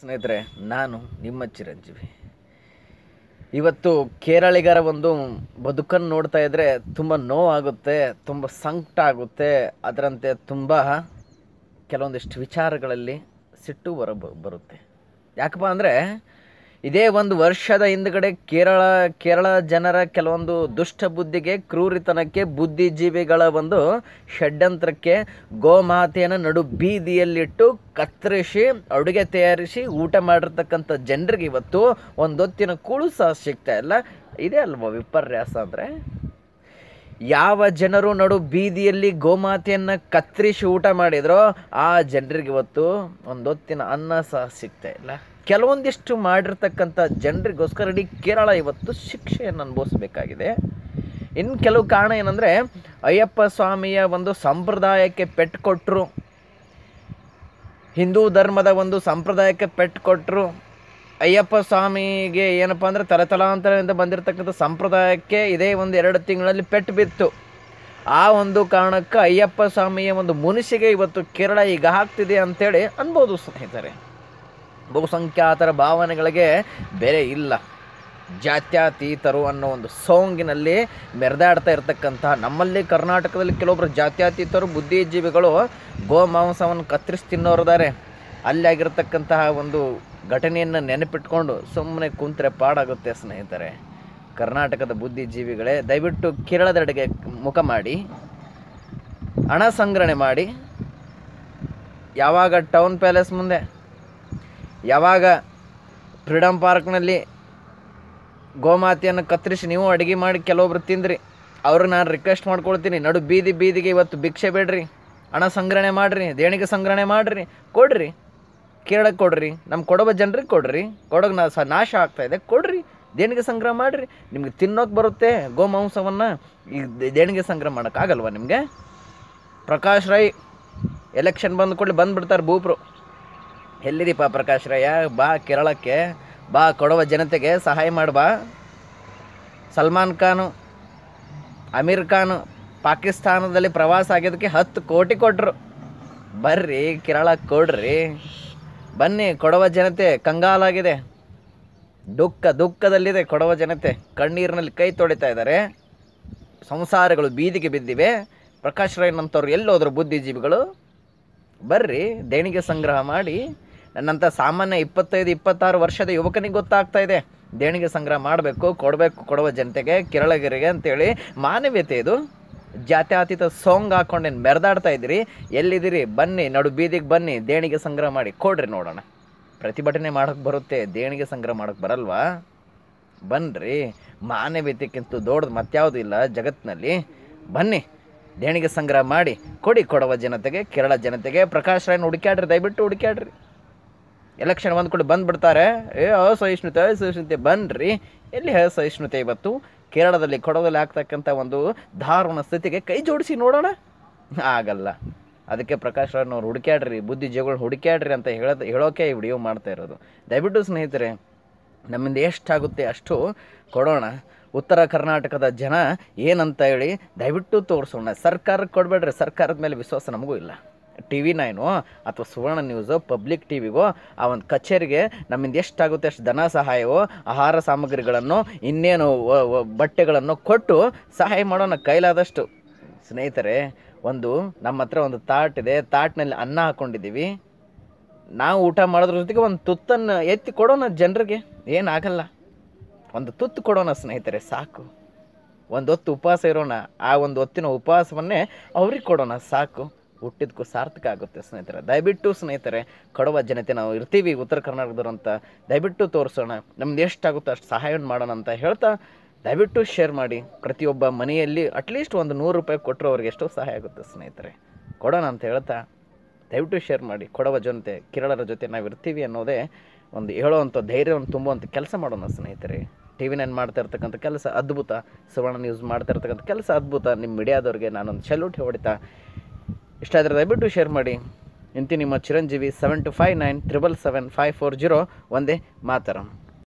ಸ್ನೇಹಿತರೆ ನಾನು ನಿಮ್ಮ ಚಿರಂಜೀವಿ ಇವತ್ತು ಕೇರಳಿಗರ ಒಂದು ಬದುಕನ್ನು ನೋಡ್ತಾ ಇದ್ದರೆ ತುಂಬ ನೋವಾಗುತ್ತೆ ತುಂಬ ಸಂಕಟ ಆಗುತ್ತೆ ಅದರಂತೆ ತುಂಬ ಕೆಲವೊಂದಿಷ್ಟು ವಿಚಾರಗಳಲ್ಲಿ ಸಿಟ್ಟು ಬರ ಬರುತ್ತೆ ಯಾಕಪ್ಪ ಅಂದರೆ ಇದೇ ಒಂದು ವರ್ಷದ ಹಿಂದ್ಗಡೆ ಕೇರಳ ಕೇರಳ ಜನರ ಕೆಲವೊಂದು ದುಷ್ಟ ಬುದ್ಧಿಗೆ ಕ್ರೂರಿತನಕ್ಕೆ ಬುದ್ಧಿಜೀವಿಗಳ ಒಂದು ಷಡ್ಯಂತ್ರಕ್ಕೆ ಗೋಮಾತೆಯನ್ನು ನಡು ಬೀದಿಯಲ್ಲಿಟ್ಟು ಕತ್ತರಿಸಿ ಅಡುಗೆ ತಯಾರಿಸಿ ಊಟ ಮಾಡಿರ್ತಕ್ಕಂಥ ಜನರಿಗೆ ಇವತ್ತು ಒಂದೊತ್ತಿನ ಕೂಳು ಸಹ ಸಿಗ್ತಾ ಇಲ್ಲ ಇದೇ ಅಲ್ವಾ ವಿಪರ್ಯಾಸ ಅಂದರೆ ಯಾವ ಜನರು ನಡು ಬೀದಿಯಲ್ಲಿ ಗೋಮಾತೆಯನ್ನು ಕತ್ತರಿಸಿ ಊಟ ಮಾಡಿದ್ರೋ ಆ ಜನರಿಗೆ ಇವತ್ತು ಒಂದೊತ್ತಿನ ಅನ್ನ ಸಹ ಸಿಗ್ತಾ ಇಲ್ಲ ಕೆಲವೊಂದಿಷ್ಟು ಮಾಡಿರ್ತಕ್ಕಂಥ ಜನರಿಗೋಸ್ಕರ ಇಡೀ ಕೇರಳ ಇವತ್ತು ಶಿಕ್ಷೆಯನ್ನು ಅನುಭವಿಸ್ಬೇಕಾಗಿದೆ ಇನ್ನು ಕೆಲವು ಕಾರಣ ಏನಂದರೆ ಅಯ್ಯಪ್ಪ ಸ್ವಾಮಿಯ ಒಂದು ಸಂಪ್ರದಾಯಕ್ಕೆ ಪೆಟ್ಟು ಕೊಟ್ಟರು ಹಿಂದೂ ಧರ್ಮದ ಒಂದು ಸಂಪ್ರದಾಯಕ್ಕೆ ಪೆಟ್ಟು ಕೊಟ್ಟರು ಅಯ್ಯಪ್ಪ ಸ್ವಾಮಿಗೆ ಏನಪ್ಪ ಅಂದರೆ ತಲತಲಾಂತರದಿಂದ ಬಂದಿರತಕ್ಕಂಥ ಸಂಪ್ರದಾಯಕ್ಕೆ ಇದೇ ಒಂದು ಎರಡು ತಿಂಗಳಲ್ಲಿ ಪೆಟ್ಟು ಬಿತ್ತು ಆ ಒಂದು ಕಾರಣಕ್ಕೆ ಅಯ್ಯಪ್ಪ ಸ್ವಾಮಿಯ ಒಂದು ಮುನಿಸಿಗೆ ಇವತ್ತು ಕೇರಳ ಈಗ ಆಗ್ತಿದೆ ಅಂತೇಳಿ ಅನ್ಬೋದು ಸ್ನೇಹಿತರೆ ಬಹುಸಂಖ್ಯಾತರ ಭಾವನೆಗಳಿಗೆ ಬೆಲೆ ಇಲ್ಲ ಜಾತ್ಯತೀತರು ಅನ್ನೋ ಒಂದು ಸೋಂಗಿನಲ್ಲಿ ಮೆರೆದಾಡ್ತಾ ಇರ್ತಕ್ಕಂತಹ ನಮ್ಮಲ್ಲಿ ಕರ್ನಾಟಕದಲ್ಲಿ ಕೆಲವೊಬ್ಬರು ಜಾತ್ಯತೀತರು ಬುದ್ಧಿಜೀವಿಗಳು ಗೋಮಾಂಸವನ್ನು ಕತ್ತರಿಸಿ ತಿನ್ನೋರಿದ್ದಾರೆ ಅಲ್ಲಿ ಆಗಿರ್ತಕ್ಕಂತಹ ಒಂದು ಘಟನೆಯನ್ನು ನೆನಪಿಟ್ಕೊಂಡು ಸುಮ್ಮನೆ ಕುಂತ್ರೆ ಪಾಡಾಗುತ್ತೆ ಸ್ನೇಹಿತರೆ ಕರ್ನಾಟಕದ ಬುದ್ಧಿಜೀವಿಗಳೇ ದಯವಿಟ್ಟು ಕೇರಳದೆಡೆಗೆ ಮುಖ ಮಾಡಿ ಹಣ ಸಂಗ್ರಹಣೆ ಮಾಡಿ ಯಾವಾಗ ಟೌನ್ ಪ್ಯಾಲೇಸ್ ಮುಂದೆ ಯಾವಾಗ ಫ್ರೀಡಮ್ ಪಾರ್ಕ್ನಲ್ಲಿ ಗೋಮಾತೆಯನ್ನು ಕತ್ತರಿಸಿ ನೀವು ಅಡುಗೆ ಮಾಡಿ ಕೆಲವೊಬ್ರು ತಿಂದ್ರಿ ಅವ್ರಿಗೆ ನಾನು ರಿಕ್ವೆಸ್ಟ್ ಮಾಡ್ಕೊಳ್ತೀನಿ ನಡು ಬೀದಿ ಬೀದಿಗೆ ಇವತ್ತು ಭಿಕ್ಷೆ ಬೇಡ್ರಿ ಹಣ ಸಂಗ್ರಹಣೆ ಮಾಡಿರಿ ದೇಣಿಗೆ ಸಂಗ್ರಹಣೆ ಮಾಡಿರಿ ಕೊಡ್ರಿ ಕೇರಳಕ್ಕೆ ಕೊಡ್ರಿ ನಮ್ಮ ಕೊಡಬ ಜನರಿಗೆ ಕೊಡ್ರಿ ಕೊಡೋಗ ನಾ ಸ ನಾಶ ಆಗ್ತಾ ಇದೆ ಕೊಡ್ರಿ ದೇಣಿಗೆ ಸಂಗ್ರಹ ಮಾಡಿರಿ ನಿಮ್ಗೆ ತಿನ್ನೋಕೆ ಬರುತ್ತೆ ಗೋಮಾಂಸವನ್ನು ಈಗ ದೇ- ದೇಣಿಗೆ ಸಂಗ್ರಹ ಮಾಡೋಕ್ಕಾಗಲ್ವಾ ನಿಮಗೆ ಪ್ರಕಾಶ್ ರೈ ಎಲೆಕ್ಷನ್ ಬಂದ ಕೂಡಲೇ ಬಂದುಬಿಡ್ತಾರೆ ಭೂಪ್ರು ಎಲ್ಲಿದೀಪ ಪ್ರಕಾಶ್ ರಯ್ಯ ಬಾ ಕೇರಳಕ್ಕೆ ಬಾ ಕೊಡುವ ಜನತೆಗೆ ಸಹಾಯ ಮಾಡು ಬಾ ಸಲ್ಮಾನ್ ಖಾನು ಅಮೀರ್ ಖಾನ್ ಪಾಕಿಸ್ತಾನದಲ್ಲಿ ಪ್ರವಾಸ ಆಗಿದ್ದಕ್ಕೆ ಹತ್ತು ಕೋಟಿ ಕೊಟ್ಟರು ಬರ್ರಿ ಕೇರಳಕ್ಕೆ ಕೊಡ್ರಿ ಬನ್ನಿ ಕೊಡವ ಜನತೆ ಕಂಗಾಲಾಗಿದೆ ದುಃಖ ದುಃಖದಲ್ಲಿದೆ ಕೊಡವ ಜನತೆ ಕಣ್ಣೀರಿನಲ್ಲಿ ಕೈ ತೊಳಿತಾ ಇದ್ದಾರೆ ಸಂಸಾರಗಳು ಬೀದಿಗೆ ಬಿದ್ದಿವೆ ಪ್ರಕಾಶ್ ರೈನಂಥವ್ರು ಎಲ್ಲೋದ್ರು ಬುದ್ಧಿಜೀವಿಗಳು ಬರ್ರಿ ದೇಣಿಗೆ ಸಂಗ್ರಹ ಮಾಡಿ ನನ್ನಂಥ ಸಾಮಾನ್ಯ ಇಪ್ಪತ್ತೈದು ಇಪ್ಪತ್ತಾರು ವರ್ಷದ ಯುವಕನಿಗೆ ಗೊತ್ತಾಗ್ತಾ ಇದೆ ದೇಣಿಗೆ ಸಂಗ್ರಹ ಮಾಡಬೇಕು ಕೊಡಬೇಕು ಕೊಡುವ ಜನತೆಗೆ ಕೇರಳಗಿರಿಗೆ ಅಂತೇಳಿ ಮಾನವೀಯತೆ ಇದು ಜಾತ್ಯತೀತ ಸಾಂಗ್ ಹಾಕೊಂಡೇನು ಮೆರೆದಾಡ್ತಾ ಇದ್ದೀರಿ ಎಲ್ಲಿದ್ದೀರಿ ಬನ್ನಿ ನಡು ಬೀದಿಗೆ ಬನ್ನಿ ದೇಣಿಗೆ ಸಂಗ್ರಹ ಮಾಡಿ ಕೊಡ್ರಿ ನೋಡೋಣ ಪ್ರತಿಭಟನೆ ಮಾಡೋಕ್ಕೆ ಬರುತ್ತೆ ದೇಣಿಗೆ ಸಂಗ್ರಹ ಮಾಡೋಕ್ಕೆ ಬರಲ್ವಾ ಬನ್ನಿರಿ ಮಾನವೀಯತೆಕ್ಕಿಂತ ದೊಡ್ಡದು ಮತ್ಯಾವುದೂ ಇಲ್ಲ ಜಗತ್ತಿನಲ್ಲಿ ಬನ್ನಿ ದೇಣಿಗೆ ಸಂಗ್ರಹ ಮಾಡಿ ಕೊಡಿ ಕೊಡವ ಜನತೆಗೆ ಕೇರಳ ಜನತೆಗೆ ಪ್ರಕಾಶ್ ರಾಯ್ನ ಹುಡುಕ್ಯಾಡ್ರಿ ದಯವಿಟ್ಟು ಹುಡುಕ್ಯಾಡ್ರಿ ಎಲೆಕ್ಷನ್ ಬಂದ ಕೂಡ ಬಂದ್ಬಿಡ್ತಾರೆ ಏ ಅಸಹಿಷ್ಣುತೆ ಅಸಹಿಷ್ಣುತೆ ಬನ್ನಿರಿ ಎಲ್ಲಿ ಅಸಹಿಷ್ಣುತೆ ಇವತ್ತು ಕೇರಳದಲ್ಲಿ ಕೊಡವದಲ್ಲಿ ಆಗ್ತಕ್ಕಂಥ ಒಂದು ದಾರುಣ ಸ್ಥಿತಿಗೆ ಕೈ ಜೋಡಿಸಿ ನೋಡೋಣ ಆಗಲ್ಲ ಅದಕ್ಕೆ ಪ್ರಕಾಶ್ ರಾಯ್ನವ್ರು ಹುಡುಕ್ಯಾಡ್ರಿ ಬುದ್ಧಿಜೀವಿಗಳು ಹುಡುಕ್ಯಾಡ್ರಿ ಅಂತ ಹೇಳೋದು ಹೇಳೋಕೆ ಈ ವಿಡಿಯೋ ಮಾಡ್ತಾ ಇರೋದು ದಯವಿಟ್ಟು ಸ್ನೇಹಿತರೆ ನಮ್ಮಿಂದ ಎಷ್ಟಾಗುತ್ತೆ ಅಷ್ಟು ಕೊಡೋಣ ಉತ್ತರ ಕರ್ನಾಟಕದ ಜನ ಏನಂತ ಹೇಳಿ ದಯವಿಟ್ಟು ತೋರಿಸೋಣ ಸರ್ಕಾರಕ್ಕೆ ಕೊಡಬೇಡ್ರಿ ಸರ್ಕಾರದ ಮೇಲೆ ವಿಶ್ವಾಸ ನಮಗೂ ಇಲ್ಲ ಟಿ ವಿ ನೈನು ಅಥವಾ ಸುವರ್ಣ ನ್ಯೂಸು ಪಬ್ಲಿಕ್ ಟಿ ವಿಗೋ ಆ ಒಂದು ಕಚೇರಿಗೆ ನಮ್ಮಿಂದ ಎಷ್ಟಾಗುತ್ತೆ ಅಷ್ಟು ಧನ ಸಹಾಯವೋ ಆಹಾರ ಸಾಮಗ್ರಿಗಳನ್ನು ಇನ್ನೇನು ವ- ವ- ಬಟ್ಟೆಗಳನ್ನು ಕೊಟ್ಟು ಸಹಾಯ ಮಾಡೋಣ ಕೈಲಾದಷ್ಟು ಸ್ನೇಹಿತರೆ ಒಂದು ನಮ್ಮ ಹತ್ರ ಒಂದು ತಾಟ್ ಇದೆ ತಾಟ್ನಲ್ಲಿ ಅನ್ನ ಹಾಕ್ಕೊಂಡಿದ್ದೀವಿ ನಾವು ಊಟ ಮಾಡೋದ್ರ ಜೊತೆಗೆ ಒಂದು ತುತ್ತನ್ನು ಎತ್ತಿ ಕೊಡೋಣ ಜನರಿಗೆ ಏನಾಗಲ್ಲ ಒಂದು ತುತ್ತು ಕೊಡೋಣ ಸ್ನೇಹಿತರೆ ಸಾಕು ಒಂದು ಹೊತ್ತು ಉಪವಾಸ ಇರೋಣ ಆ ಒಂದು ಹೊತ್ತಿನ ಉಪವಾಸವನ್ನೇ ಅವ್ರಿಗೆ ಕೊಡೋಣ ಸಾಕು ಹುಟ್ಟಿದ್ಕೂ ಸಾರ್ಥಕ ಆಗುತ್ತೆ ಸ್ನೇಹಿತರೆ ದಯವಿಟ್ಟು ಸ್ನೇಹಿತರೆ ಕೊಡುವ ಜನತೆ ನಾವು ಇರ್ತೀವಿ ಉತ್ತರ ಕರ್ನಾಟಕದವ್ರು ಅಂತ ದಯವಿಟ್ಟು ತೋರಿಸೋಣ ನಮ್ದು ಎಷ್ಟಾಗುತ್ತೋ ಅಷ್ಟು ಸಹಾಯವನ್ನು ಮಾಡೋಣ ಅಂತ ಹೇಳ್ತಾ ದಯವಿಟ್ಟು ಶೇರ್ ಮಾಡಿ ಪ್ರತಿಯೊಬ್ಬ ಮನೆಯಲ್ಲಿ ಅಟ್ಲೀಸ್ಟ್ ಒಂದು ನೂರು ರೂಪಾಯಿ ಕೊಟ್ಟರು ಅವ್ರಿಗೆ ಎಷ್ಟೋ ಸಹಾಯ ಆಗುತ್ತೆ ಸ್ನೇಹಿತರೆ ಕೊಡೋಣ ಅಂತ ಹೇಳ್ತಾ ದಯವಿಟ್ಟು ಶೇರ್ ಮಾಡಿ ಕೊಡವ ಜನತೆ ಕಿರಳರ ಜೊತೆ ನಾವು ಇರ್ತೀವಿ ಅನ್ನೋದೇ ಒಂದು ಹೇಳೋವಂಥ ಧೈರ್ಯವನ್ನು ತುಂಬುವಂಥ ಕೆಲಸ ಮಾಡೋಣ ಸ್ನೇಹಿತರೆ ಟಿ ವಿ ನೈನ್ ಮಾಡ್ತಾ ಇರ್ತಕ್ಕಂಥ ಕೆಲಸ ಅದ್ಭುತ ಸುವರ್ಣ ನ್ಯೂಸ್ ಮಾಡ್ತಾ ಇರ್ತಕ್ಕಂಥ ಕೆಲಸ ಅದ್ಭುತ ನಿಮ್ಮ ಮೀಡಿಯಾದವ್ರಿಗೆ ನಾನೊಂದು ಸಲ್ಯೂಟ್ ಹೊಡಿತಾ ಇಷ್ಟ ಆದರೆ ದಯವಿಟ್ಟು ಶೇರ್ ಮಾಡಿ ಇಂತಿ ನಿಮ್ಮ Chiranjeevi seven two five nine triple seven five four zero ಒಂದೇ ಮಾತರಂ